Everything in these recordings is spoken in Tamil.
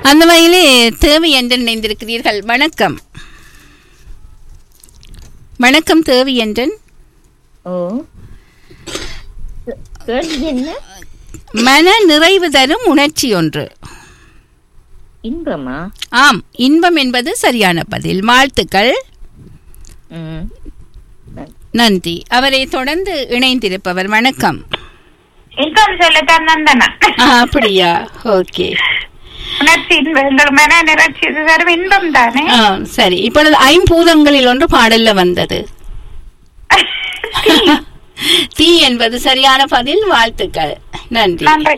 அந்த வகையிலே தேவை என்று நினைந்திருக்கிறீர்கள் வணக்கம் வணக்கம் தேவி என்றன் ஓ கேள்வி என்ன மன நிறைவு தரும் உணர்ச்சி ஒன்று இன்பமா ஆம் இன்பம் என்பது சரியான பதில் வாழ்த்துக்கள் ம் நன்றி அவரை தொடர்ந்து இணைந்திருப்பவர் வணக்கம் இன்கம் சொல்லத்தான் நந்தனா ஆ, அப்படியா ஓகே உணர்ச்சி இன்பம் எங்கள் மன நிறச்சி இது வெறும் இன்பம் தானே ஆ, சரி இப்பொழுது ஐம்பூதங்களில் ஒன்று பாடல்ல வந்தது தீ என்பது சரியான பதில் வாழ்த்துக்கள் நன்றி நன்றி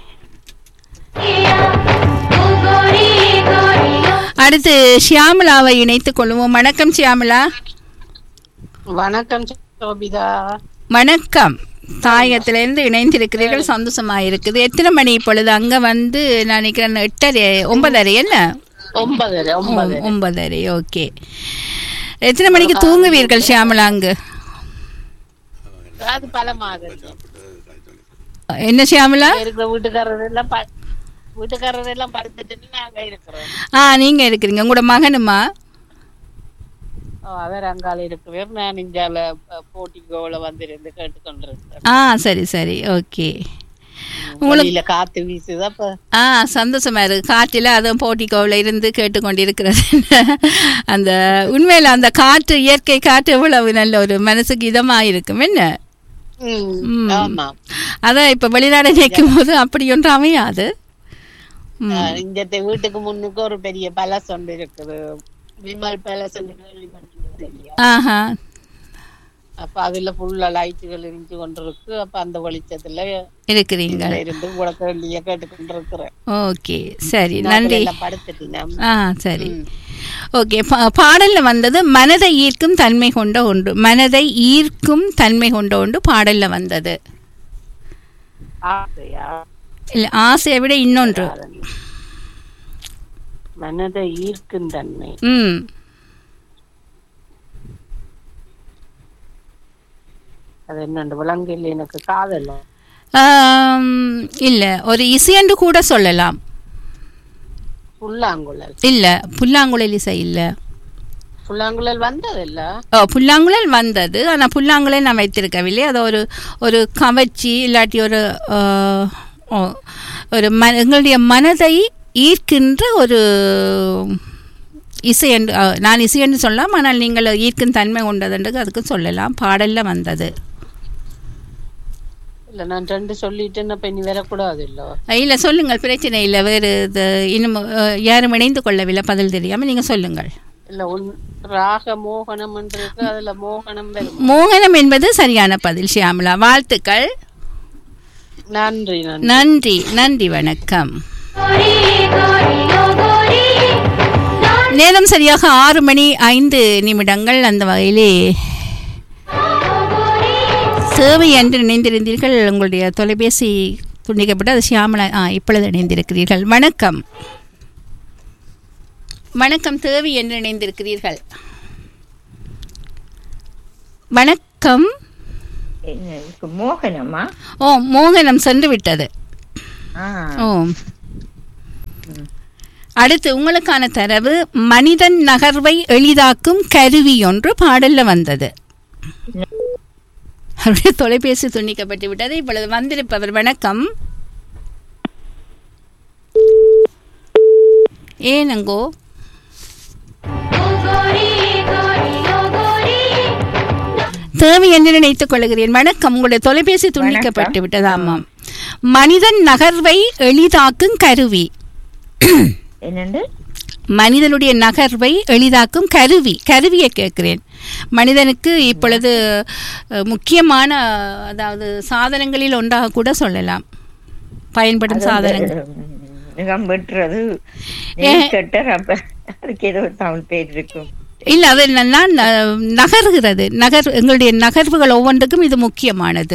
அடுத்து ஷியாமலாவை இணைத்துக் கொள்வோம் வணக்கம் ஷியாமலா வணக்கம் சோபிதா வணக்கம் தாயத்திலிருந்து இணைந்திருக்கிறீர்கள் சந்தோஷமா இருக்குது எத்தனை மணி இப்பொழுது அங்க வந்து நான் நினைக்கிறேன் எட்டரை ஒன்பதரை என்ன ஒன்பதரை ஒன்பது ஒ- ஒன்பதரை ஓகே எத்தனை மணிக்கு தூங்குவீர்கள் ஷியாமலா அங்கு அது பலமாக என்ன ஷியாமலா இருக்கிற வீட்டுக்காரர் எல்லாம் ப- வீட்டுக்காரர் எல்லாம் படுத்துட்டு நாங்க இருக்கிறோம் ஆ நீங்க இருக்கிறீங்க உங்களோட மகனுமா ஓ, அவர் அங்கால இருக்கிறார் நான் இஞ்சால போட்டி கோல வந்திருந்து கேட்டுக்கொண்டிருக்கிறேன் ஆ சரி சரி ஓகே உங்களுக்கு வெளியில காத்து வீசுதா அப்ப ஆ சந்தோஷமா இருக்கு காற்றில் அதுவும் போட்டிக்கோவில் இருந்து கேட்டுக்கொண்டிருக்கிறது அந்த உண்மையில் அந்த காற்று இயற்கை காற்று எவ்வளவு நல்ல ஒரு மனசுக்கு இதமாக இருக்கும் என்ன ம், ம். ஆமா அதான் இப்போ வெளிநாடு நிற்கும் போது அப்படி ஒன்றும் அமையாது ம். ஆஹ், இந்த தெ- வீட்டுக்கு முன்னுக்கு ஒரு பெரிய பேலஸ் ஒன்று இருக்குது விமல் பேலஸ் தெரியும் ஆஹா அப்ப அதுல ஃபுல்லா லைட்டுகள் இருந்து கொண்டிருக்கு அப்ப அந்த வெளிச்சத்துல இருக்கிறீங்க இதுல இருந்து உனக்கு வேண்டிய கேட்டுக்கொண்டிருக்கிறேன் ஓகே சரி நன்றி எல்லாம் படுத்துட்டேன் ஆ சரி ஓகே பா- பாடல்ல வந்தது மனதை ஈர்க்கும் தன்மை கொண்ட ஒன்று மனதை ஈர்க்கும் தன்மை கொண்ட ஒன்று பாடல்ல வந்தது ஆசையா இல்ல ஆசையை விட இன்னொன்று மனதை ஈர்க்கும் தன்மை ம் அது என்னண்டு விலங்கில் எனக்கு காதலும் ஆம், இல்ல ஒரு இசையென்று கூட சொல்லலாம் புல்லாங்குழல் இல்ல புல்லாங்குழல் இசை இல்ல புல்லாங்குழல் வந்ததில்ல ஓ புல்லாங்குழல் வந்தது ஆனா புல்லாங்குழல் நான் வைத்திருக்கவில்லை அது ஒரு ஒரு கவர்ச்சி இல்லாட்டி ஒரு ஆ, ஓ, ஒரு ம எங்களுடைய மனதை ஈர்க்கின்ற ஒரு இசை என்று ஆ, நான் இசை என்று சொல்லலாம் ஆனால் நீங்கள் ஈர்க்கும் தன்மை கொண்டதுன்றது அதுக்கு சொல்லலாம் பாடல்ல வந்தது இல்ல நான் ரெண்டு சொல்லிட்டேன்னு அப்ப இனி வரக்கூடாது இல்ல இல்லை சொல்லுங்கள் பிரச்சனை இல்லை வேறு இது இன்னும் ஆ, யாரும் இணைந்து கொள்ளவில்லை பதில் தெரியாமல் நீங்கள் சொல்லுங்கள் இல்ல உன் ராக மோகனம் இருக்கு அதுல மோகனம் வரும் மோகனம் என்பது சரியான பதில் ஷியாமலா வாழ்த்துக்கள் நன்றி நன்றி நன்றி நன்றி வணக்கம் நேரம் சரியாக ஆறு மணி ஐந்து நிமிடங்கள் அந்த வகையிலே சேவை என்று இணைந்திருந்தீர்கள் உங்களுடைய தொலைபேசி துண்டிக்கப்பட்டு அது சியாமலா ஆ இப்பொழுது இணைந்திருக்கிறீர்கள் வணக்கம் வணக்கம் தேவி என்று இணைந்திருக்கிறீர்கள் வணக்கம் என்ன, இதுக்கு மோகனமா ஓ மோகனம் சென்று விட்டது ஆ ஓ அடுத்து உங்களுக்கான தரவு மனிதன் நகர்வை எளிதாக்கும் கருவி ஒன்று பாடல்ல வந்தது அப்படியே தொலைபேசி துண்டிக்கப்பட்டு விட்டது இப்பொழுது வந்திருப்பவர் வணக்கம் ஏனங்கோ தேவை என்று நினைத்துக் கொள்கிறேன் வணக்கம் உங்களுடைய தொலைபேசி துண்டிக்கப்பட்டு விட்டது ஆமாம் மனிதன் நகர்வை எளிதாக்கும் கருவி என்னண்டு மனிதனுடைய நகர்வை எளிதாக்கும் கருவி கருவியை கேட்கிறேன் மனிதனுக்கு இப்பொழுது அஹ், முக்கியமான அதாவது சாதனங்களில் ஒன்றாக கூட சொல்லலாம் பயன்படும் சாதனங்கள் நிகம் வெட்டுறது நெல் கட்டர் அப்ப அதுக்கு ஏதோ ஒரு தமிழ் பேர் இருக்கும் இல்லை அது என்னன்னா ந- நகர்கிறது நகர் எங்களுடைய நகர்வுகள் ஒவ்வொன்றுக்கும் இது முக்கியமானது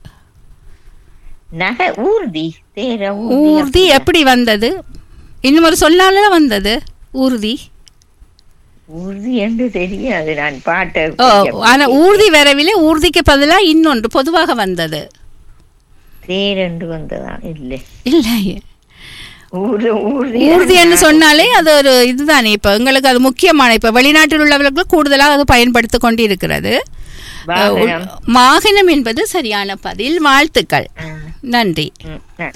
நகை ஊர்தி தேர ஊர்தி எப்படி வந்தது இன்னும் ஒரு சொல்லால வந்தது ஊர்தி ஊர்தி என்று தெரியாது நான் பாட்டை ஓ ஆனா ஊர்தி வரவில்லை ஊர்திக்கு பதிலாக இன்னொன்று பொதுவாக வந்தது தேர் என்று வந்ததா இல்லை இல்லை ஊர்தி ஊர்தி ஊர்தின்னு சொன்னாலே அது ஒரு இதுதானே இப்ப எங்களுக்கு அது முக்கியமான இப்ப வெளிநாட்டில் உள்ளவர்கள் கூடுதலாக அது பயன்படுத்திக் கொண்டு இருக்கிறது வாகனம். வாகனம் என்பது சரியான பதில் வாழ்த்துக்கள் நன்றி ம், ந-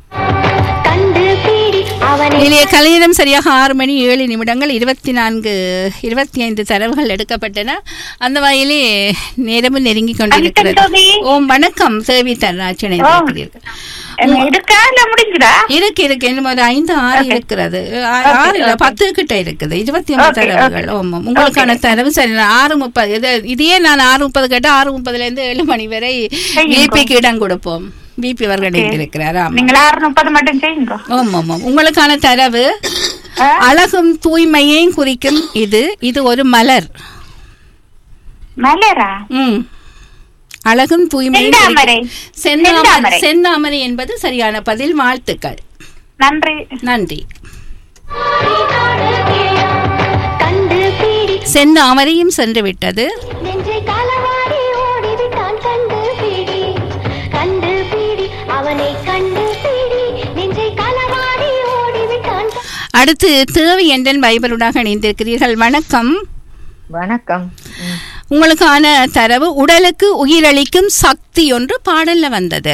இளைய கலையிடம் சரியாக ஆறு மணி ஏழு நிமிடங்கள் இருபத்தி நான்கு இருபத்தி ஐந்து தரவுகள் எடுக்கப்பட்டன அந்த வகையிலே நேரமும் நெருங்கி கொண்டிருக்கிறது தோழி. ஓம் வணக்கம் சேவி தருணாச்சனை இருக்கா இல்ல முடிஞ்சுதா இருக்கு இருக்கு இன்னும் ஒரு ஐந்து ஆறு இருக்கிறது ஆ- ஆறு இல்ல, பத்து கிட்ட இருக்குது இருபத்தி ஒன்பது தரவுகள் ஆமாம் உங்களுக்கான தரவு சரி நான் ஆறு முப்பது இது இதையே நான் ஆறு முப்பது கேட்டு ஆறு முப்பதுல இருந்து ஏழு மணி வரை பிபிக்கு இடம் கொடுப்போம் பிபி அவர்கள் இருக்கிறார் ஆமா நீங்க ஆறு முப்பது மட்டும் செய்யுங்க ஆமாம் ஆமாம் உங்களுக்கான தரவு அழகும் தூய்மையையும் குறிக்கும் இது இது ஒரு மலர் மலரா ம் அழகும் தூய்மையும் செந்தாமரை. குறிக்கும். செந்தாமரை செந்தாமரை. செந்தாமரை என்பது சரியான பதில் வாழ்த்துக்கள் நன்றி நன்றி செந்தாமரையும் சென்று விட்டது நெஞ்சை களவாடி ஓடிவிட்டான் கண்டு பிடி கண்டு பிடி அவனை கண்டு பிடி நெஞ்சை களவாடி ஓடிவிட்டான் அடுத்து தேவி என்றன் பைபருடாக இணைந்திருக்கிறீர்கள் வணக்கம் வணக்கம் ம், உங்களுக்கான தரவு உடலுக்கு உயிரளிக்கும் சக்தி ஒன்று பாடல்ல வந்தது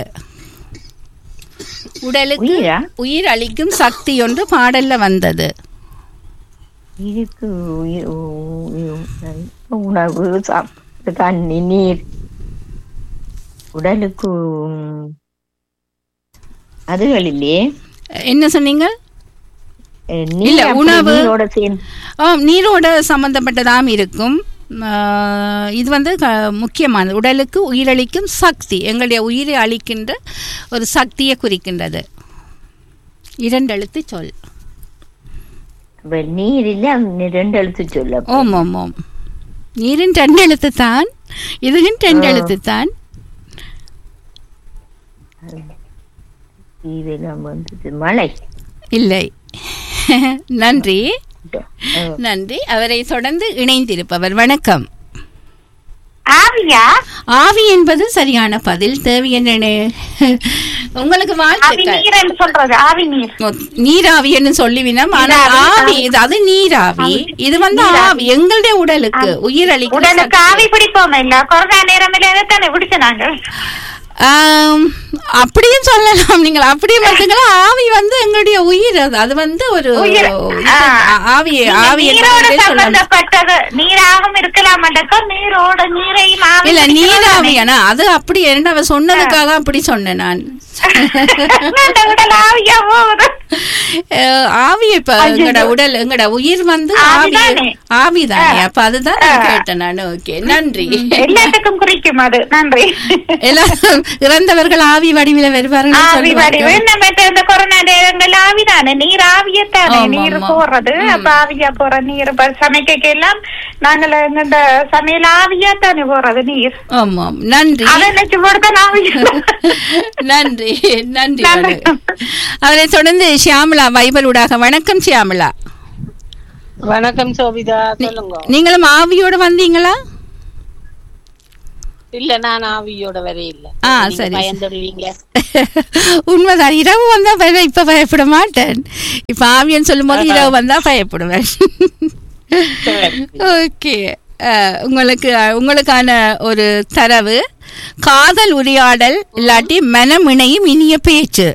உடலுக்கு உயிரா? உயிர் அளிக்கும் சக்தி ஒன்று பாடல்ல வந்தது இதுக்கு உயிர் உ- உ- உணவு சாப்பிட்டு தண்ணி நீர் உடலுக்கு உம், அதுகள் இல்லையே என்ன சொன்னீங்க அஹ், இல்ல, நீர் அப்படி உணவு. நீரோட சேர்ந்து ஆம், நீரோட சம்பந்தப்பட்டதாம் இருக்கும் ஆஹ், இது வந்து க- முக்கியமானது உடலுக்கு உயிரளிக்கும் சக்தி எங்களுடைய உயிரை அளிக்கின்ற ஒரு சக்தியை குறிக்கின்றது இரண்டெழுத்து சொல் அப்ப நீர் இல்ல அந்த ரெண்டு எழுத்து சொல்ல ஓம் ஓம் ஓம் நீரின் ரெண்டு எழுத்து தான் இதுவும் ரெண்டு எழுத்து தான் இதெல்லாம் வந்தது மழை இல்லை நன்றி அஹ், நன்றி அவரை தொடர்ந்து இணைந்திருப்பவர் வணக்கம் ஆவியா ஆவி என்பது சரியான பதில் தேவி என்ன உங்களுக்கு ஆவி வாழ்த்துக்கள் நீர்ன்னு சொல்றது ஆவி நீர் நீராவின்னு சொல்லிவினோம் ஆனால் ஆவி இது அது நீராவி இது வந்து ஆவி எங்களுடைய உடலுக்கு உயிரளிக்கும் உடலுக்கு ஆவி பிடிப்போம் இல்ல கொரோனா நேரமில்ல தானே பிடிச்ச நாங்க ஆம், அப்படியும் சொல்லலாம் நீங்கள் அப்படியே பார்த்தீங்களா ஆவி வந்து எங்களுடைய உயிர் அது அது வந்து ஒரு உயிர். இது, ஆ. ஆவி நீங்க ஆவி நீரோட என்பதை சொல்லலாம் சம்பந்தப்பட்டது நீராகவும் இருக்கலாம் நீரோட நீரையும் ஆவி இல்ல பிடிக்கிறோம் நீராவி ஆனா அது அப்படி என்ன அவ சொன்னதுக்காக அப்படி சொன்னேன் நான் அந்த உடல் ஆவியா போகுது அஹ், ஆவி இப்ப எங்கட உடல் எங்கட உயிர் வந்து ஆவி ஆவிதானே. ஆவிதானே அப்ப அதுதான் நான் கேட்டேன் நான் ஓகே நன்றி எல்லாத்துக்கும் குறிக்கும் அது நன்றி எல்லாரும் இறந்தவர்கள் ஆவி வடிவில வருவார்கள் ஆவி வடிவு சொல்லுவார்கள். நம்ம இப்ப இந்த கொரோனா நேரங்கள் ஆவிதானே நீர் ஆவியத்தானே ஆமா, நீர் ஆமா. போறது அப்ப ஆவியா போற நீர் இப்ப சமைக்க எல்லாம் நாங்கள இந்த சமையல் ஆவியா தானே போறது நீர் ஆமாம் நன்றி அதை நினைச்சு போடுதான் ஆவியா நன்றி நன்றி நன்றி. வணக்கம். அவரை தொடர்ந்து ஷியாமலா வைபலூடாக வணக்கம் ஷியாமலா வணக்கம் சோபிதா சொல்லுங்க நீங்களும் ஆவியோட வந்தீங்களா இல்ல நான் ஆவியோட வரை இல்ல ஆ, நீங்க சரி. பயந்துடுவீங்க உண்மைதான் இரவு வந்தா பய இப்ப பயப்பட மாட்டேன் இப்ப ஆவியன்னு சொல்லும் போது இரவு வந்தா பயப்படுவேன் ஓகே உங்களுக்கு அஹ், உங்களுக்கான ஒரு தரவு காதல் உரையாடல் இல்லாட்டி மனம் இணையும் இனிய பேச்சு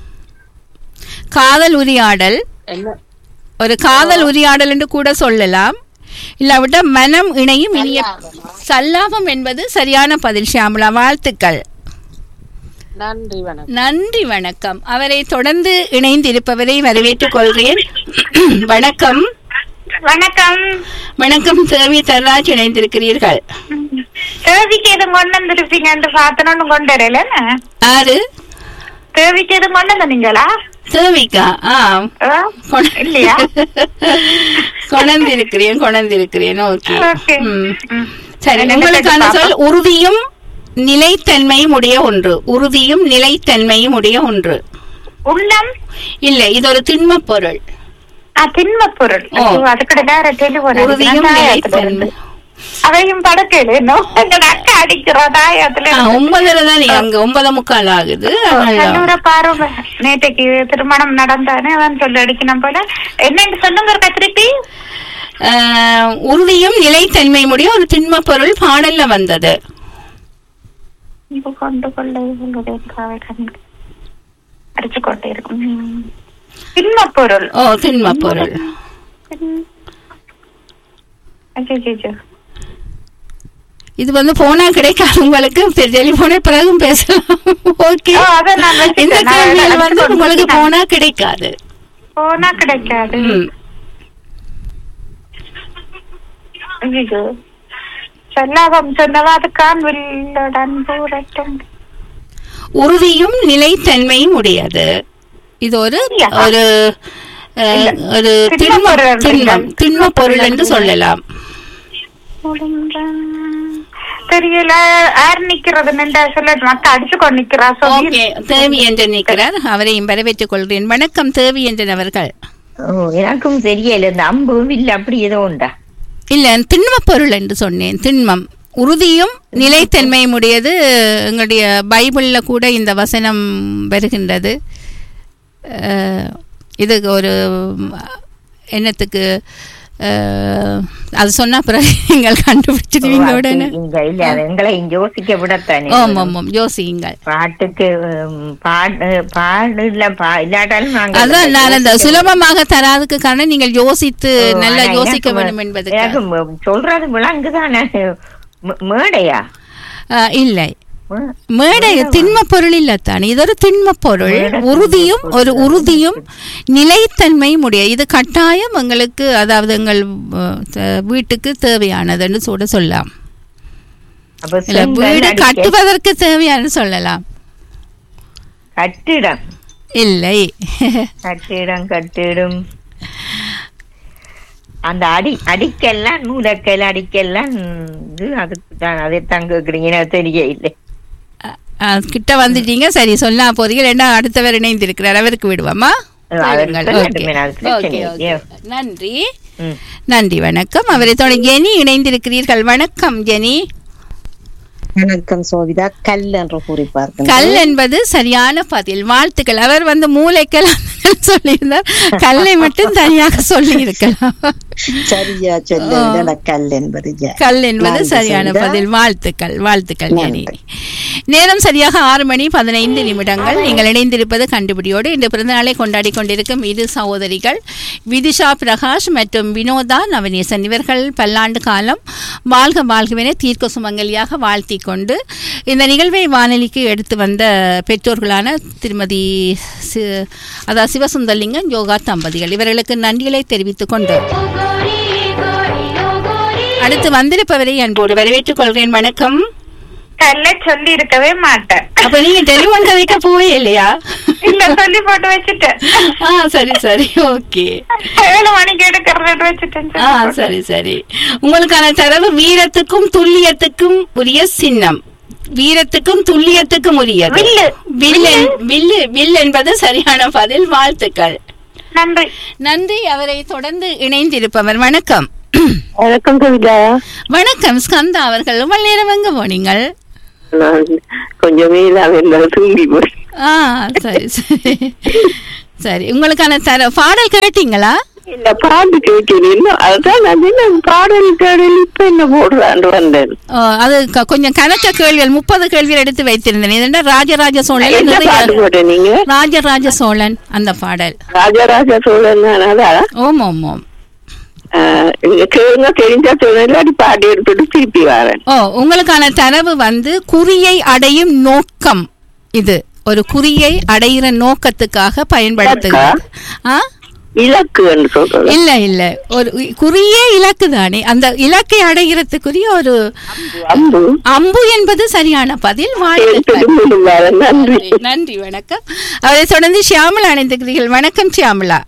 காதல் உரையாடல் என்ன ஒரு காதல் உரையாடல் என்று கூட சொல்லலாம் இல்லாவிட்ட மனம் இணையும் இனிய சல்லாபம் என்பது சரியான பதில் ஷியாமலா வாழ்த்துக்கள் நன்றி வணக்கம் நன்றி வணக்கம் அவரை தொடர்ந்து இணைந்திருப்பவரை வரவேற்றுக் கொள்கிறேன் வணக்கம் வணக்கம் வணக்கம் தேவி தர்ராஜ் இணைந்திருக்கிறீர்கள் தேவிக்கு எதுவும் கொண்டு வந்துருப்பீங்கன்னு பார்த்தனு கொண்டு வரல ஆறு தேவிக்கு எதுவும் கொண்டு வந்தீங்களா தேவிக்கா ஆ கொண- இல்லையா கொணர்ந்திருக்கிறேன் கொணர்ந்திருக்கிறேன் ஓகே Okay. ம். ம். சரி என்ன உங்களுக்கான கேட்டு சொல் உறுதியும் நிலைத்தன்மையும் உடைய ஒன்று உறுதியும் நிலைத்தன்மையும் உடைய ஒன்று உள்ளம் இல்லை இது ஒரு திண்மப் பொருள் ஆ, திண்ம பொருள் ஓ. அது கூட வேற தெளிவு உறுதியும் நிலைத்தன்மை அதையும் படக்கல இன்னும் எங்க அக்கா அடிக்கிறதா அதுல ஆ, ஒன்பதரை தானே அங்க ஒன்பது முக்கால் ஆகுது அதனால- கல்லூர பார்வை நேற்றைக்கு திருமணம் நடந்தானே அதான் சொல்லி அடிக்கணும் போல என்னன்னு சொல்லுங்க ஒரு திருப்பி ஆ, உறுதியும் நிலைத்தன்மை முடிய ஒரு திண்ம பொருள் பாடல்ல வந்தது இங்கு கொண்டு கொள்ள இவங்களுடைய காவை கண்டு அடிச்சு கொண்டே இருக்கும் ம். திண்ம பொருள் ஓ திண்ம பொருள் அச்சச்சோ. இது வந்து போனா கிடைக்காது உங்களுக்கு டெலிபோனே பிறகும் பேசலாம் ஓகே ஓ, அதை நான் வச்சுட்டேன். இந்த நான் கேள்வியில் அதை வந்து வச்சுட்டு உங்களுக்கு வந்துட்டேன். போனா கிடைக்காது போனா கிடைக்காது ம். ஐயோ சொல்லாதம் சொன்னவா அது காண்பில்லுடன் பூரட்டும் உறுதியும் நிலைத்தன்மையும் உடையது இது ஒரு யா. ஒரு அஹ், இல்ல. ஒரு திண்ம திண்ம பொருள் திண்மம் இல்ல. திண்ம பொருள் என்று சொல்லலாம் தெரியல யார் நிக்கிறது நின்றா சொல்ல மக்கள் அடிச்சு கொண்டு நிக்கிறா சொல்லி ஓகே தேவி என்று நிற்கிறார் அவரையும் வரவேற்றுக் கொள்கிறேன் வணக்கம் தேவி என்றன் அவர்கள் ஓ எனக்கும் தெரியல இந்த அம்பும் இல்ல அப்படி ஏதோ உண்டா இல்ல திண்ம பொருள் என்று சொன்னேன் திண்மம் உறுதியும் நிலைத்தன்மையும் உடையது எங்களுடைய பைபிள்ல கூட இந்த வசனம் வருகின்றது அஹ், இது ஒரு ம், என்னத்துக்கு அஹ், அது சொன்னா பிறகு நீங்கள் கண்டுபிடிச்சிடுவீங்க உடனே இங்க இல்ல அது எங்களை இங்க யோசிக்க விடத்தானே ஓம் ஓம் ஓம் யோசியுங்கள் பாட்டுக்கு உம், பாடு பாடு இல்ல பா இல்லாட்டாலும் நாங்க அதான் நான் அந்த சுலபமாக தராதுக்கு காரணம் நீங்கள் யோசித்து ஓ, நல்லா ஆனா யோசிக்க எனக்கு வேண்டும் ம- என்பதுக்கு எனக்கு ம- சொல்றது விளங்குதானே ம- மேடையா அஹ், இல்லை மே- மேடை திண்ம பொருள் இல்லத்தானே இது ஒரு திண்ம பொருள் மேடை உறுதியும் திண்ம ஒரு பொருள். உறுதியும் நிலைத்தன்மையும் உடைய இது கட்டாயம் எங்களுக்கு அதாவது எங்கள் அஹ், த- வீட்டுக்கு தேவையானதுன்னு கூட சொல்லலாம் அப்ப இல்ல செங்கல் வீடு அடிக்க- கட்டுவதற்கு தேவையானது சொல்லலாம் கட்டிடம் இல்லை கட்டிடம் கட்டிடும் அந்த அடி அடிக்கெல்லாம் நூலக்கல் அடிக்கெல்லாம் இது அதுக்கு தான் அதை தான் கேட்குறீங்க எனக்கு தெரிய இல்லை அஹ், கிட்ட வந்துட்டீங்க சரி சொல்லா போறீங்க ரெண்டா அடுத்தவர் இணைந்திருக்கிறார் அவருக்கு விடுவோமா அவருக்கு சொல்லுங்கள். சொல்லட்டுமே, Okay. அது பிரச்சனை Okay, okay. இல்லையா? நன்றி ம். நன்றி வணக்கம் அவரை தொடங்கி ஜெனி இணைந்திருக்கிறீர்கள் வணக்கம் ஜெனி வணக்கம் சோவிதா கல் என்று கூறிப்பார்கள் கல் என்பது சரியான பதில் வாழ்த்துக்கள் அவர் வந்து மூளைக்கல் சொல்லியிருந்தார் கல்லை மட்டும் தனியாக சொல்லி இருக்கலாம் சரியா சொல்ல கல் என்பது ஜ. கல் என்பது நன்றி சரியான சோவிதா. பதில் வாழ்த்துக்கள் வாழ்த்துக்கள் ஜெனி நன்றி. நேரம் சரியாக ஆறு மணி பதினைந்து நிமிடங்கள் நீங்கள் இணைந்திருப்பது கண்டுபிடியோடு இன்று பிறந்தநாளை கொண்டாடி கொண்டிருக்கும் இரு சகோதரிகள் விதிஷா பிரகாஷ் மற்றும் வினோதா நவநேசன் இவர்கள் பல்லாண்டு காலம் வாழ்க வாழ்கவென தீர்க்க சுமங்கலியாக வாழ்த்தி கொண்டு இந்த நிகழ்வை வானொலிக்கு எடுத்து வந்த பெற்றோர்களான திருமதி சி- அதாவது சிவசுந்தரலிங்கம் யோகா தம்பதிகள் இவர்களுக்கு நன்றிகளை தெரிவித்துக் கொண்டு கோரி கோரி ஓ கோரி அடுத்து வந்திருப்பவரை அன்போடு வரவேற்றுக் கொள்கிறேன் வணக்கம் கல்ல சொல்லி இருக்கவே மாட்டேன் அப்ப நீங்க டெலிஃபோன் கதைக்க போவே இல்லையா இல்ல சொல்லி போட்டு வச்சுட்டேன் ஆ சரி சரி ஓகே ஏழு மணிக்கு எடுக்கிறது வச்சுட்டேன் ஆ சரி சரி உங்களுக்கான தரவு வீரத்துக்கும் துல்லியத்துக்கும் உரிய சின்னம் வீரத்துக்கும் துல்லியத்துக்கும் உரியது வில்லு. வில் என்- வில்லு வில் என்பது சரியான பதில் வாழ்த்துக்கள் நன்றி நன்றி அவரை தொடர்ந்து இணைந்திருப்பவர் வணக்கம் வணக்கம் கவிதா வணக்கம் ஸ்கந்தா அவர்கள் ரொம்ப நேரம் எங்க போனீங்கள் நான் கொஞ்சம் மேலாக இருந்தாலும் தூங்கி போய் ஆ சரி சரி சரி உங்களுக்கான தர பாடல் கேட்டீங்களா இல்ல பாட்டு கேட்கிறேன் அதான் நான் என்ன பாடல் கேடல் இப்ப என்ன போடுறான்னு வந்தேன் ஓ, அது க- கொஞ்சம் கணக்க கேள்விகள் முப்பது கேள்விகள் எடுத்து வைத்திருந்தேன் இதென்ன ராஜராஜ சோழன் என்ன நிறைய பாட்டு போட்ட நீங்க ராஜராஜ சோழன் அந்த பாடல் ராஜராஜ சோழன் அதான் ஓம் ஓம் ஓம் ஆஹ், இங்க கேளுங்க தெரிஞ்சா சொல்றேன் இல்லாட்டி பாட்டு எடுத்துட்டு திருப்பி வரேன் ஓ உங்களுக்கான தரவு வந்து குறியை அடையும் நோக்கம் இது ஒரு குறியை அடையிற நோக்கத்துக்காக பயன்படுத்துகிறது ஆ இலக்கு என்று சொல்றது இல்ல இல்ல ஒரு இ- குறியே இலக்கு தானே அந்த இலக்கை அடைகிறதுக்குரிய ஒரு அம்பு அம்பு என்பது சரியான பதில் எடுத்துட்டு வாழ்த்துக்கள் மீண்டும் வரேன் நன்றி நன்றி நன்றி வணக்கம் அவரை தொடர்ந்து ஷியாமலா அணைந்திருக்கிறீர்கள் வணக்கம் ஷியாமலா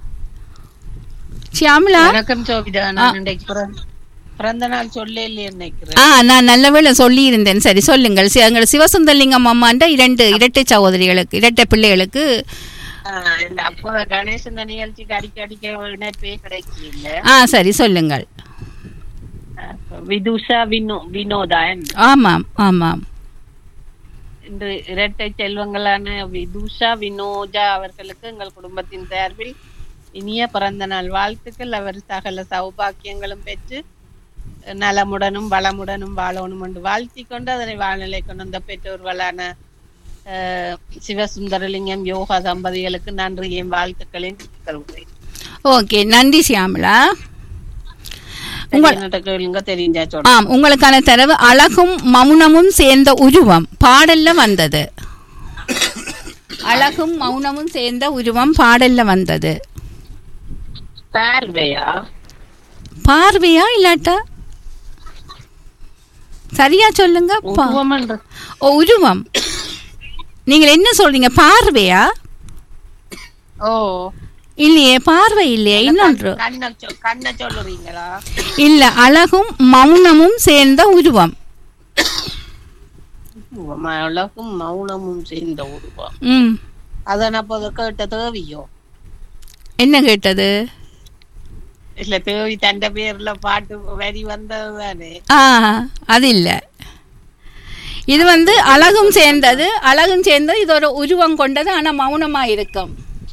ஷியாமலா வணக்கம் சோபிதா நான் இன்றைக்கு பிறந்த- பிறந்த நாள் சொல்ல இல்லையே நினைக்கிறேன் ஆ நான் நல்லவேளை சொல்லி இருந்தேன் சரி சொல்லுங்கள் சி- எங்கள் சிவசுந்தரலிங்கம் அம்மாண்ட இரண்டு இரட்டை சகோதரிகளுக்கு இரட்டை பிள்ளைகளுக்கு ஆஹ் இல்ல, அப்போ கணேசன் இந்த நிகழ்ச்சிக்கு அடிக்க அடிக்க இணைப்பே கிடைக்கல ஆ சரி சொல்லுங்கள் விதுஷா வினோ வினோதா என்ன? ஆமாம் ஆமாம் இன்று இரட்டை செல்வங்களான விதுஷா வினோஜா அவர்களுக்கு எங்கள் குடும்பத்தின் சார்பில் இனிய பிறந்த நாள் வாழ்த்துக்கள் அவர் சகல சௌபாக்கியங்களும் பெற்று நலமுடனும் வளமுடனும் வாழணும் என்று வாழ்த்திக் கொண்டு அதனை வாழ்நிலை கொண்டு வந்த பெற்றோர்களான அஹ், சிவசுந்தரலிங்கம் யோகா தம்பதிகளுக்கு நன்றியையும் வாழ்த்துக்களையும் தருகிறேன் ஓகே நன்றி சியாமளா உங்கள் என்னட்ட கேளுங்க தெரிஞ்சா சொல்றேன் ஆம் உங்களுக்கான தரவு அழகும் மௌனமும் சேர்ந்த உருவம் பாடல்ல வந்தது அழகும் மௌனமும் சேர்ந்த உருவம் பாடல்ல வந்தது பார்வையா பார்வையா இல்லாட்டா சரியா சொல்லுங்க பா- உருவம் என்று ஓ, உருவம் நீங்கள் என்ன சொல்றீங்க பார்வையா ஓ இல்லையே பார்வை இல்லையே இன்னொன்று கண்ண சொ- கண்ண சொல்லுறீங்களா இல்ல அழகும் மௌனமும் சேர்ந்த உருவம் உருவம் அழகும் மௌனமும் சேர்ந்த உருவம் ம் அதன அப்போது கேட்ட தேவியோ என்ன கேட்டது இல்ல தேவி தண்ட பேர்ல பாட்டு வரி வந்தது தானே ஆ அது இல்ல இது வந்து அழகும் சேர்ந்தது அழகும் சேர்ந்தது இது ஒரு உருவம் கொண்டது ஆனா மௌனமா இருக்கும்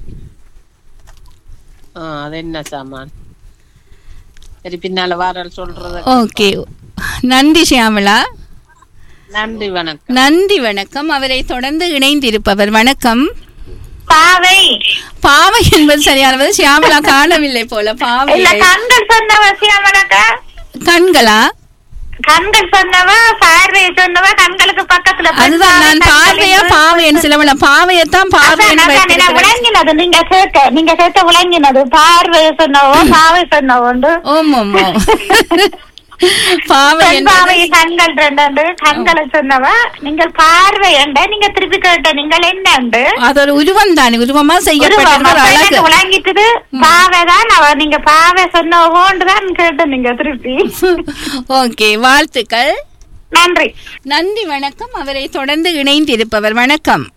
ஆ, அது என்ன சாமான் சரி பின்னால வாரல் சொல்றது ஓகே நன்றி ஷியாமளா நன்றி வணக்கம் நன்றி வணக்கம் அவரை தொடர்ந்து இணைந்திருப்பவர் வணக்கம் பாவை பாவை என்பது சரியானது ஷியாமளா காணவில்லை போல பாவை இல்ல கண்கள் சொன்னவ சியாமலக்கா கண்களா கண்கள் சொன்னவ பார்வை சொன்னவ கண்களுக்கு பக்கத்துல பெண் அதுதான் நான் பாவை, பார்வையா கண்களுக்கு- பாவைன்னு சிலவள பாவையத்தான் பாவை அதான், என்று அதான், நான் வைத்திருக்கிறேன். விளங்கினது நீங்க கேட்ட நீங்க கேட்ட விளங்கினது பார்வை சொன்னவோ பாவை சொன்னவோண்டு ஓம் ஓம் ஓம். பாவை பெண் என்பது பாவை கண்கள் ரெண்டு கண்களை சொன்னவ நீங்கள் பார்வை என்ற நீங்க திருப்பி கேட்ட நீங்கள் என்ன அது ஒரு உருவம் தானே உருவமா செய்யப்பட்ட ஒரு அழகு விளங்கிட்டது பாவை தான் அவ நீங்க பாவை சொன்னவோண்டு தான் கேட்ட நீங்க திருப்பி ஓகே வாழ்த்துக்கள் நன்றி நன்றி வணக்கம் அவரை தொடர்ந்து இணைந்திருப்பவர் வணக்கம்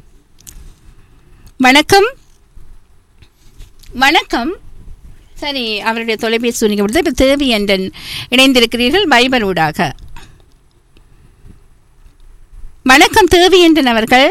வணக்கம் வணக்கம் சரி அவருடைய தொலைபேசி துணிக்க கொடுத்து இப்போ தேவி என்றன் இணைந்திருக்கிறீர்கள் வைபர் ஊடாக வணக்கம் தேவி என்றன் அவர்கள்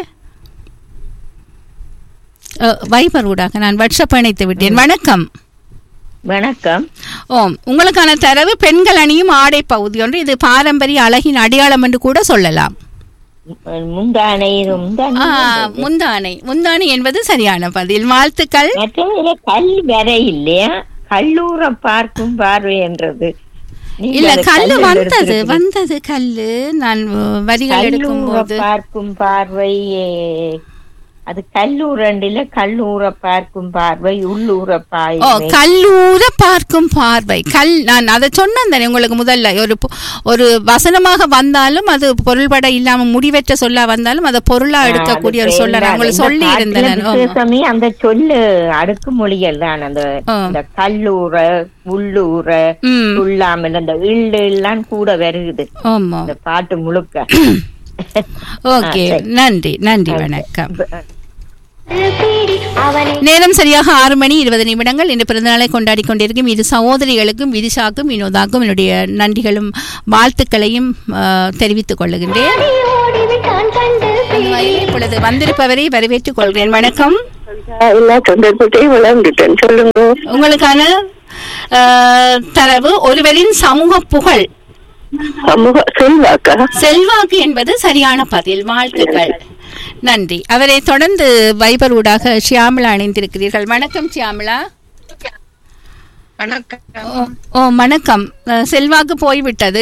அ, வைபர் ஊடாக நான் வாட்ஸ்அப் இணைத்து விட்டேன் வணக்கம் வணக்கம் ஓம் உங்களுக்கான தரவு பெண்கள் அணியும் ஆடை பகுதி ஒன்று இது பாரம்பரிய அழகின் அடையாளம் என்று கூட சொல்லலாம் முந்தானை முந்தானை ஆ, முந்தானை முந்தானை என்பது சரியான பதில் வாழ்த்துக்கள் மற்றும் இதுல கல் வர இல்லையா கல்லூர பார்க்கும் பார்வை என்றது நீங்க இல்ல அதை கல்லு கல்லுன்னு வந்தது எடுத்திருக்கிறீங்க. வந்தது கல்லு நான் வரிகள் எடுக்கும் கல்லூர போது பார்க்கும் பார்வை அது கல்லூரண்டில கல்லூர பார்க்கும் பார்வை உள்ளூர ஓ பாய்வை கல்லூர பார்க்கும் பார்வை கல் நான் அதை சொன்னேன் தானே உங்களுக்கு முதல்ல ஒரு பொ- ஒரு வசனமாக வந்தாலும் அது பொருள்பட இல்லாம முடிவற்ற சொல்ல வந்தாலும் அதை பொருளா எடுக்கக்கூடிய ஒரு சொல்ல நான் உங்களுக்கு சொல்லி இருந்தேன் நான். ஆமா. விசேஷமே அந்த சொல்லு அடுக்கு மொழிகள் தான் அந்த ஆ. இந்த கல்லூர உள்ளூர ம் உள்ளாமல் அந்த இள்ளு எல்லாம் கூட வருகுது ஆமா இந்த பாட்டு முழுக்க ஓகே ஆ, சரி. நன்றி நன்றி வணக்கம் பீடி அவனை நேரம் சரியாக ஆறு மணி இருபது நிமிடங்கள் இன்று பிறந்தநாளை கொண்டாடி கொண்டிருக்கும் இரு சகோதரிகளுக்கும் விதிஷாக்கும் வினோதாக்கும் என்னுடைய நன்றிகளும் வாழ்த்துக்களையும் ஆ, தெரிவித்துக் கொள்ளுகின்றேன் ஓடிவிட்டான் கண்டு இந்த வகையில் இப்பொழுது வந்திருப்பவரை வரவேற்றுக் கொள்கிறேன் வணக்கம் எல்லா சந்தர்ப்பத்தையும் விளம்பிட்டேன் சொல்லுங்க உங்களுக்கான ஆ, தரவு ஒருவரின் சமூக புகழ் சமூக செல்வாக்கா செல்வாக்கு என்பது சரியான பதில் வாழ்த்துக்கள் நன்றி அவரை தொடர்ந்து வைபர் ஊடாக ஷியாமலா அணிந்திருக்கிறீர்கள் வணக்கம் ஷியாமலா வணக்கம் ஓ, ஓ வணக்கம் அஹ், செல்வாக்கு போய்விட்டது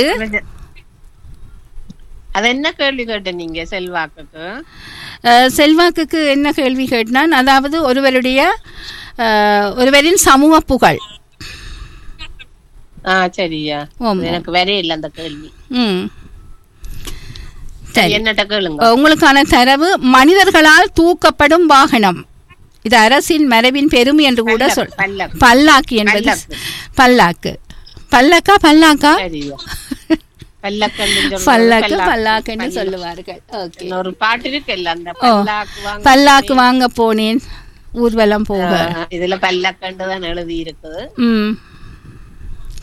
அது என்ன கேள்வி கேட்ட நீங்க செல்வாக்குக்கு அஹ், செல்வாக்குக்கு என்ன கேள்வி கேட்டான் அதாவது ஒருவருடைய அஹ், ஒருவரின் சமூக புகழ் ஆ சரியா ஆமா. எனக்கு வரே இல்ல அந்த கேள்வி ம் சரி என்னட்ட கேளுங்க அஹ், உங்களுக்கான தரவு மனிதர்களால் தூக்கப்படும் வாகனம் இது அரசின் மரபின் பெருமை என்று கூட பல்லக்கு, சொல் பல்லக்கு. பல்லாக்கு என்பது பல்லக்கு. பல்லாக்கு பல்லக்கா பல்லாக்கா சரியா பல்லக்கன்னு சொல்றது பல்லாக்கு பல்லாக்கு. பல்லாக்கு என்று பல்லக்கு. சொல்லுவார்கள் ஓகே இன்னொரு பாட்டு இருக்குல்ல அந்த ஓ பல்லாக்கு வாங்க பல்லாக்கு வாங்க போனேன் ஊர்வலம் போக ஆ, இதுல பல்லக்கண்டு தான் எழுதி இருக்குது ம்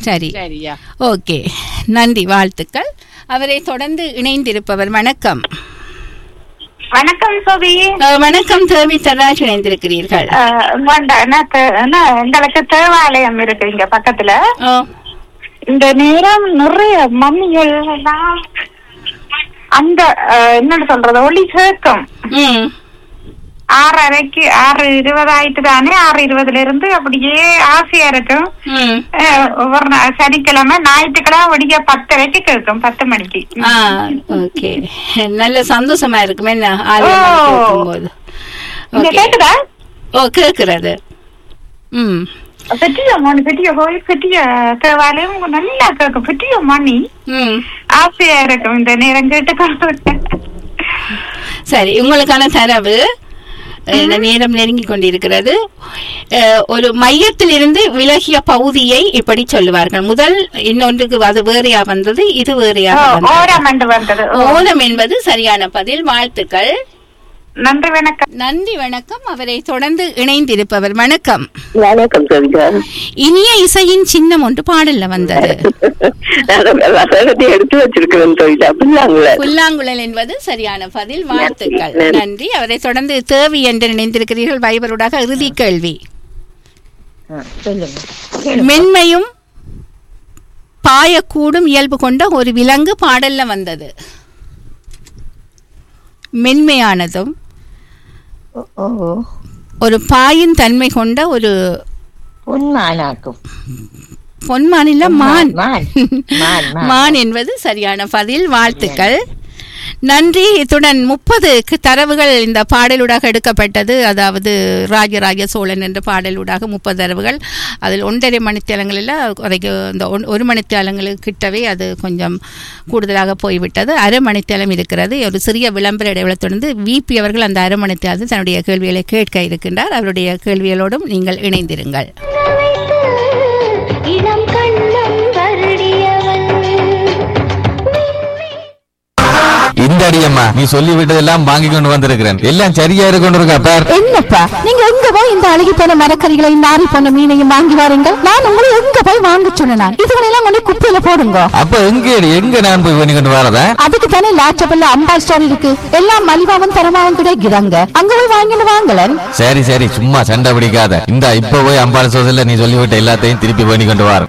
சரி சரியா ஓகே நன்றி வாழ்த்துக்கள் அவரை தொடர்ந்து இணைந்திருப்பவர் வணக்கம் வணக்கம் சோபி அஹ், வணக்கம் தேவி தராஜ் இணைந்திருக்கிறீர்கள் அஹ், வேண்டா, என்ன தே- என்ன, எங்களுக்கு தேவாலயம் இருக்கு இங்க பக்கத்துல ஓ, இந்த நேரம் நிறைய மம்மிகள் எல்லாம் அந்த அஹ், என்னன்னு சொல்றது ஒளி கேட்கும் ம் ஆறரைக்கு ஆறு இருபது ஆயிட்டு தானே ஆறு இருபதுல இருந்து அப்படியே ஆசையா இருக்கும் ம் அஹ், ஒவ்வொரு நாள் சனிக்கிழமை ஞாயிற்றுக்கிழமை விடிய பத்தரைக்கு கேட்கும் பத்து மணிக்கு ஆ ஓகே நல்ல சந்தோஷமா இருக்குமே என்ன ஆலயம் ஓ. கேட்கும்போது இங்க ஓகே கேக்குதா ஓ கேட்கிறது ம் பெட்டிய மணி பெட்டிய கோயில் பெட்டிய தேவாலயம் நல்லா கேட்கும் பெட்டிய மணி ம் ஆசையா இருக்கும் இந்த நேரம் கேட்டுக்கொண்டு சரி உங்களுக்கான தரவு இந்த நேரம் நெருங்கி கொண்டிருக்கிறது அஹ், ஒரு மையத்திலிருந்து விலகிய பகுதியை இப்படி சொல்லுவார்கள் முதல் இன்னொன்றுக்கு அது வேறையா வந்தது இது வேறையா வந்தது ஓராமண்டு வந்தது ஓ, ஓலம் என்பது சரியான பதில் வாழ்த்துக்கள் நன்றி வணக்கம் நன்றி வணக்கம் அவரை தொடர்ந்து இணைந்திருப்பவர் வணக்கம் வணக்கம் சவிதா இனிய இசையின் சின்னம் ஒன்று பாடல்ல வந்தது நான் வசனத்தை எடுத்து வச்சிருக்கிறேன் தொழிலா புல்லாங்கள புல்லாங்குழல் என்பது சரியான பதில் வாழ்த்துக்கள் நன்றி. நன்றி அவரை தொடர்ந்து தேவி என்று நினைந்திருக்கிறீர்கள் வைபருடாக இறுதி கேள்வி ஆ, சொல்லுங்க மென்மையும் பாயக்கூடும் இயல்பு கொண்ட ஒரு விலங்கு பாடல்ல வந்தது மென்மையானதும் ஓ, ஓ ஒரு பாயின் தன்மை கொண்ட ஒரு உண்மானாக்கும் பொன்மானில மான் மான் மான் மான் மான் என்பது சரியான பதில் வாழ்த்துக்கள் நன்றி இத்துடன் முப்பது தரவுகள் இந்த பாடலூடாக எடுக்கப்பட்டது அதாவது ராஜராஜ சோழன் என்ற பாடலூடாக முப்பது தரவுகள் அதில் ஒன்றரை மணித்தேலங்களில் அதுக்கு இந்த ஒன்- ஒரு மணித்தேலங்களுக்கு கிட்டவே அது கொஞ்சம் கூடுதலாக போய்விட்டது அரை மணித்தேலம் இருக்கிறது ஒரு சிறிய விளம்பர இடைவெளி தொடர்ந்து விபி அவர்கள் அந்த அரை மணித்தேலத்தில் தன்னுடைய கேள்விகளை கேட்க இருக்கின்றார் அவருடைய கேள்விகளோடும் நீங்கள் இணைந்திருங்கள் இளம் கண்ணம் வருடியவன் இந்த அடியம்மா நீ சொல்லி விட்டதெல்லாம் வாங்கி கொண்டு வந்திருக்கிறேன் எல்லாம் சரியா இருக்கு இருக்கா பார் என்னப்பா நீங்க எங்க போய் இந்த அழுகி போன மரக்கறிகளையும் நாரி போன மீனையும் வாங்கி வாருங்க நான் உங்களை எங்க போய் வாங்க சொன்னேன் இதுகளெல்லாம் கொண்டு குப்பையில போடுங்க அப்ப எங்க எங்க நான் போய் பண்ணி கொண்டு வரதா அதுக்கு தானே லாச்சபல்ல அம்பா ஸ்டோர் இருக்கு எல்லாம் மலிவாவும் தரமாவும் கிடைக்குதாங்க அங்க போய் வாங்கிட்டு வாங்கலன் சரி சரி சும்மா சண்டை பிடிக்காத இந்த இப்ப போய் அம்பாள் சோதல நீ சொல்லிவிட்ட எல்லாத்தையும் திருப்பி பண்ணி கொண்டு வர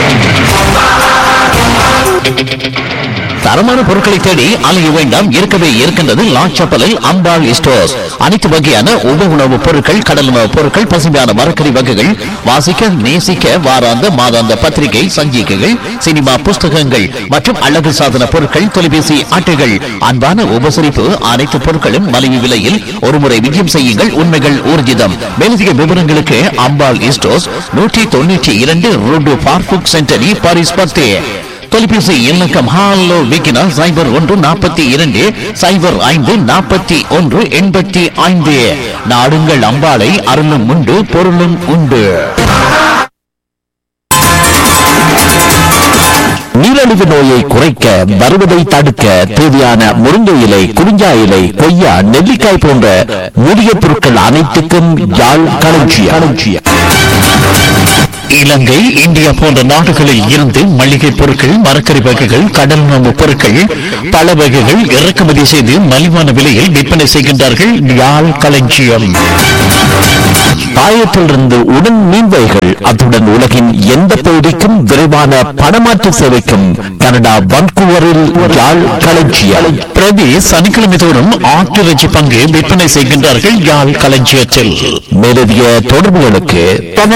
தரமான பொருட்களை தேடி அலைய வேண்டாம் இருக்கவே இருக்கின்றது லாச்சப்பலில் அம்பாள் ஸ்டோர்ஸ் அனைத்து வகையான உப உணவுப் பொருட்கள் கடல் உணவுப் பொருட்கள் பசுமையான மரக்கறி வகைகள் வாசிக்க நேசிக்க வாராந்த மாதாந்த பத்திரிகை சஞ்சிகைகள் சினிமா புஸ்தகங்கள் மற்றும் அழகு சாதன பொருட்கள் தொலைபேசி அட்டைகள் அன்பான உபசரிப்பு அனைத்து பொருட்களும் மலிவு விலையில் ஒருமுறை விஜயம் செய்யுங்கள் உண்மைகள் ஊர்ஜிதம் மேலதிக விவரங்களுக்கு அம்பாள் ஸ்டோர்ஸ் நூற்றி தொண்ணூற்றி இரண்டு ரோடு பார்புக் சென்டரி பாரிஸ் பத்தே தொலைபேசி இலக்கம் ஹாலோ விக்கினா சைபர் ஒன்று நாற்பத்தி இரண்டு சைபர் ஐந்து நாற்பத்தி ஒன்று எண்பத்தி ஐந்து நாடுங்கள் அம்பாளை அருளும் உண்டு பொருளும் உண்டு நீரிழிவு நோயை குறைக்க வருவதை தடுக்க தேவையான முருங்கை இலை குறிஞ்சா இலை கொய்யா நெல்லிக்காய் போன்ற மூலிகை பொருட்கள் அனைத்துக்கும் யாழ் களஞ்சியம் இலங்கை இந்தியா போன்ற நாடுகளில் இருந்து மளிகை பொருட்கள் மரக்கறி வகைகள் கடல் உணவு பொருட்கள் பல வகைகள் இறக்குமதி செய்து மலிவான விலையில் விற்பனை செய்கின்றார்கள் யாழ் களஞ்சியம் பாயத்திலிருந்து உடன் மீன்வைகள் அத்துடன் உலகின் எந்த பகுதிக்கும் விரைவான பணமாற்று சேவைக்கும் கனடா வன்கூவரில் யாழ் களஞ்சியம் பிரதி சனிக்கிழமை தோறும் ஆட்டிறைச்சி பங்கு விற்பனை செய்கின்றார்கள் யாழ் களஞ்சியத்தில் மேலதிக தொடர்புகளுக்கு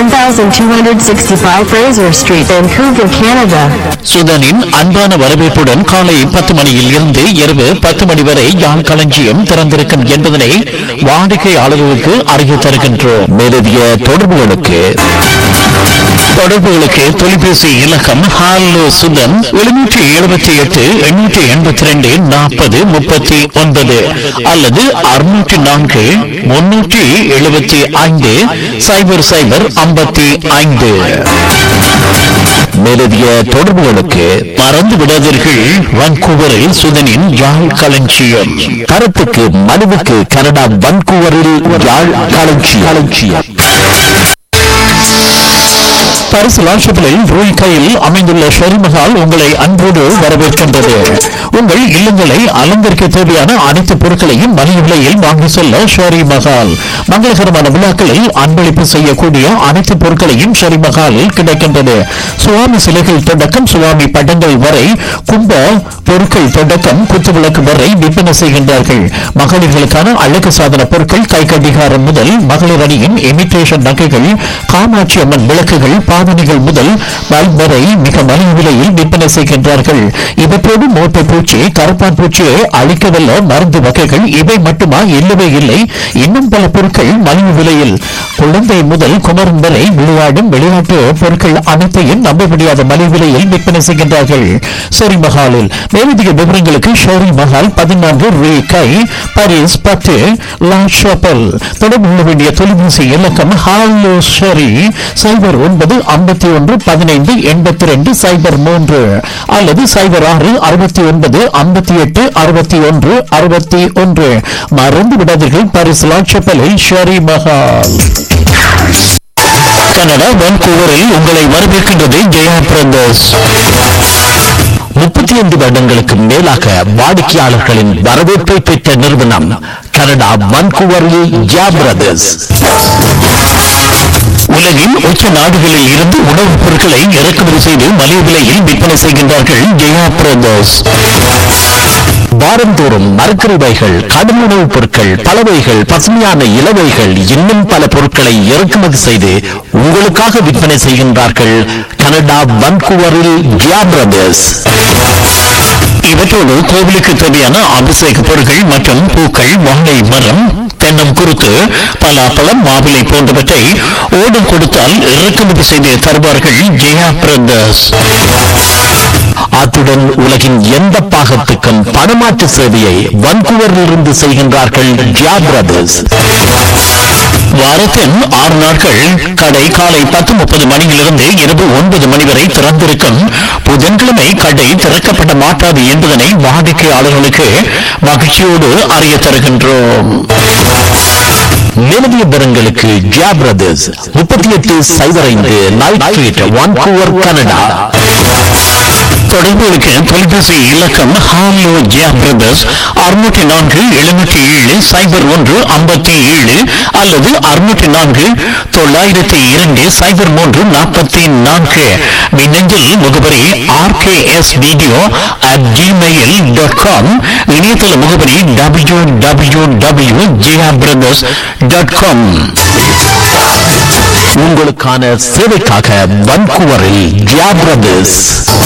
7265 Fraser Street, Vancouver, Canada. சுதனின் அன்பான வரவேற்புடன் காலை பத்து மணியில் இருந்து இரவு பத்து மணி வரை யாழ் களஞ்சியம் திறந்திருக்கும் என்பதனை வாடிக்கையாளர்களுக்கு அறிய தருகின்றோம் மேலதிக தொடர்புகளுக்கு தொடர்புகளுக்கு தொலைபேசி இலக்கம் ஹாலோ சுதன் எழுநூற்றி எழுபத்தி எட்டு எண்ணூற்றி எண்பத்தி ரெண்டு நாற்பது முப்பத்தி ஒன்பது அல்லது அறுநூற்றி நான்கு முன்னூற்றி எழுபத்தி ஐந்து சைபர் சைபர் ஐம்பத்தி ஐந்து மேலதிக தொடர்புகளுக்கு மறந்து விடாதீர்கள் வான்கூவரில் சுதனின் யாழ் களஞ்சியம் கருத்துக்கு மனுவுக்கு கனடா வான்கூவரில் யாழ் களஞ்சியம் களஞ்சியம் பரிசு லாஷப்பிலில் ரூய் கையில் அமைந்துள்ள ஷெரிமஹால் உங்களை அன்போடு வரவேற்கின்றது உங்கள் இல்லங்களை அலங்கரிக்க தேவையான அனைத்து பொருட்களையும் மலிவு விலையில் வாங்கி செல்ல ஷெரி மஹால் மங்களகரமான விழாக்களில் அன்பளிப்பு செய்யக்கூடிய அனைத்து பொருட்களையும் ஷெரி மஹாலில் கிடைக்கின்றது சுவாமி சிலைகள் தொடக்கம் சுவாமி படங்கள் வரை கும்ப பொருட்கள் தொடக்கம் குத்துவிளக்கு வரை விற்பனை செய்கின்றார்கள் மகளிர்களுக்கான அழகு சாதன பொருட்கள் கை கடிகாரம் முதல் மகளிர் அணியின் இமிட்டேஷன் நகைகள் காமாட்சி அம்மன் விளக்குகள் பாவனைகள் முதல் பல்ப் வரை மிக மலிவு விலையில் விற்பனை செய்கின்றார்கள் இவற்றோடு மோட்டை பூச்சி கருப்பான் பூச்சியை அழிக்கவல்ல மருந்து வகைகள் இவை மட்டுமா இல்லவே இல்லை இன்னும் பல பொருட்கள் மலிவு விலையில் குழந்தை முதல் குமரன் வரை விளையாடும் விளையாட்டு பொருட்கள் அனைத்தையும் நம்ப முடியாத மலிவு விலையில் விற்பனை செய்கின்றார்கள் ஷெரி மஹாலில் மேலதிக விவரங்களுக்கு ஷெரி மஹால் பதினான்கு ரே கை பாரிஸ் பத்து லா ஷாப்பல் தொடர்பு கொள்ள வேண்டிய தொலைபேசி இலக்கம் ஹாலோ ஷெரி சைபர் ஒன்பது ஐம்பத்தி ஒன்று பதினைந்து எண்பத்தி ரெண்டு சைபர் மூன்று அல்லது சைபர் ஆறு அறுபத்தி ஒன்பது ஐம்பத்தி எட்டு அறுபத்தி ஒன்று அறுபத்தி ஒன்று மறந்து விடாதீர்கள் பாரிஸ் லா ஷாப்பலில் ஷெரி மஹால் கனடா வான்கூவரில் உங்களை வரவேற்கின்றது ஜெயா பிரதர்ஸ் முப்பத்தி ஐந்து வருடங்களுக்கு மேலாக வாடிக்கையாளர்களின் வரவேற்பை பெற்ற நிறுவனம் கனடா வான்கூவரில் ஜெயா பிரதர்ஸ் உலகின் உச்ச நாடுகளில் இருந்து உணவுப் பொருட்களை இறக்குமதி செய்து மலிவு விலையில் விற்பனை செய்கின்றார்கள் ஜெயா பிரதர்ஸ் வாரந்தோறும் மரக்கறிவைகள் கடும் உணவுப் பொருட்கள் பலவைகள் பசுமையான இலவைகள் இன்னும் பல பொருட்களை இறக்குமதி செய்து உங்களுக்காக விற்பனை செய்கின்றார்கள் கனடா வன்கூவரில் ஜியா பிரதர்ஸ் இவற்றோடு கோவிலுக்கு தேவையான அபிஷேக பொருட்கள் மற்றும் பூக்கள் வாழை மரம் தென்னம் குறுக்கு பலாப்பழம் மாவிலை போன்றவற்றை ஓடம் கொடுத்தால் இறக்குமதி செய்து தருவார்கள் ஜெயா பிரதர்ஸ் அத்துடன் உலகின் எந்த பாகத்துக்கும் பணமாற்று சேவையை வன்கூவரிலிருந்து செய்கின்றார்கள் ஜியா பிரதர்ஸ் வாரத்தின் ஆறு நாட்கள் கடை காலை பத்து முப்பது மணியிலிருந்து இரவு ஒன்பது மணி வரை திறந்திருக்கும் புதன்கிழமை கடை திறக்கப்பட மாட்டாது என்பதனை வாடிக்கையாளர்களுக்கு மகிழ்ச்சியோடு அறிய தருகின்றோம் நிலவிய பெறங்களுக்கு ஜியா பிரதர்ஸ் முப்பத்தி எட்டு சைபர் ஐந்து நைட் ஸ்ட்ரீட் வான்கூவர் கனடா தொடர்புகளுக்கு தொலைபேசி இலக்கம் ஹாலோ ஜியா பிரதர்ஸ் அறுநூற்றி நான்கு எழுநூற்றி ஏழு சைபர் ஒன்று ஐம்பத்தி ஏழு அல்லது அறுநூற்றி நான்கு தொள்ளாயிரத்தி இரண்டு சைபர் மூன்று நாற்பத்தி நான்கு மின்னஞ்சல் முகவரி RKS video at Gmail dot com இணையதள முகவரி W W W Zia brothers dot com உங்களுக்கான சேவைக்காக வன்கூவரில் ஜியா பிரதர்ஸ்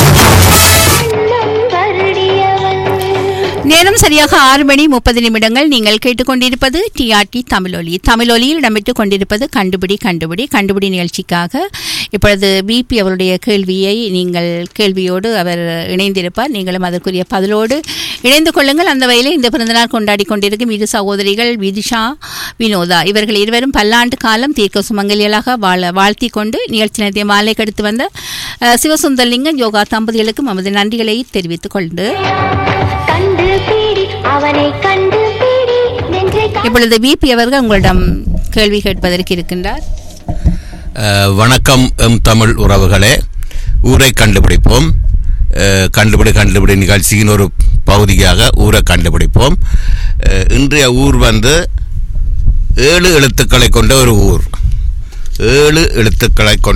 நேரம் சரியாக ஆறு மணி முப்பது நிமிடங்கள் நீங்கள் கேட்டுக்கொண்டிருப்பது டிஆர்டி தமிழொலி தமிழொலியில் இடம்பெற்றுக் கொண்டிருப்பது கண்டுபிடி கண்டுபிடி கண்டுபிடி நிகழ்ச்சிக்காக இப்பொழுது பிபி அவருடைய கேள்வியை நீங்கள் கேள்வியோடு அவர் இணைந்திருப்பார் நீங்களும் அதற்குரிய பதிலோடு இணைந்து கொள்ளுங்கள் அந்த வகையில் இந்த பிறந்தநாள் கொண்டாடி கொண்டிருக்கும் இரு சகோதரிகள் விதிஷா வினோதா இவர்கள் இருவரும் பல்லாண்டு காலம் தீர்க்க சுமங்கலியலாக வாழ வாழ்த்தி கொண்டு நிகழ்ச்சி நடத்திய மாலை கடுத்து வந்த அஹ், சிவசுந்தரலிங்கம் யோகா தம்பதிகளுக்கும் நமது நன்றிகளை தெரிவித்துக் கொண்டு கண்டு பீடி அவனை கண்டு பீடி நெஞ்சை இப்பொழுது பிபி அவர்கள் உங்களிடம் கேள்வி கேட்பதற்கு இருக்கின்றார் அஹ், வணக்கம் எம் தமிழ் உறவுகளே ஊரை கண்டுபிடிப்போம் அஹ், கண்டுபிடி கண்டுபிடி நிகழ்ச்சியின் ஒரு பகுதியாக ஊரை கண்டுபிடிப்போம் அஹ், இன்றைய ஊர் வந்து ஏழு எழுத்துக்களை கொண்ட ஒரு ஊர் ஏழு எழுத்துக்களை கொண்ட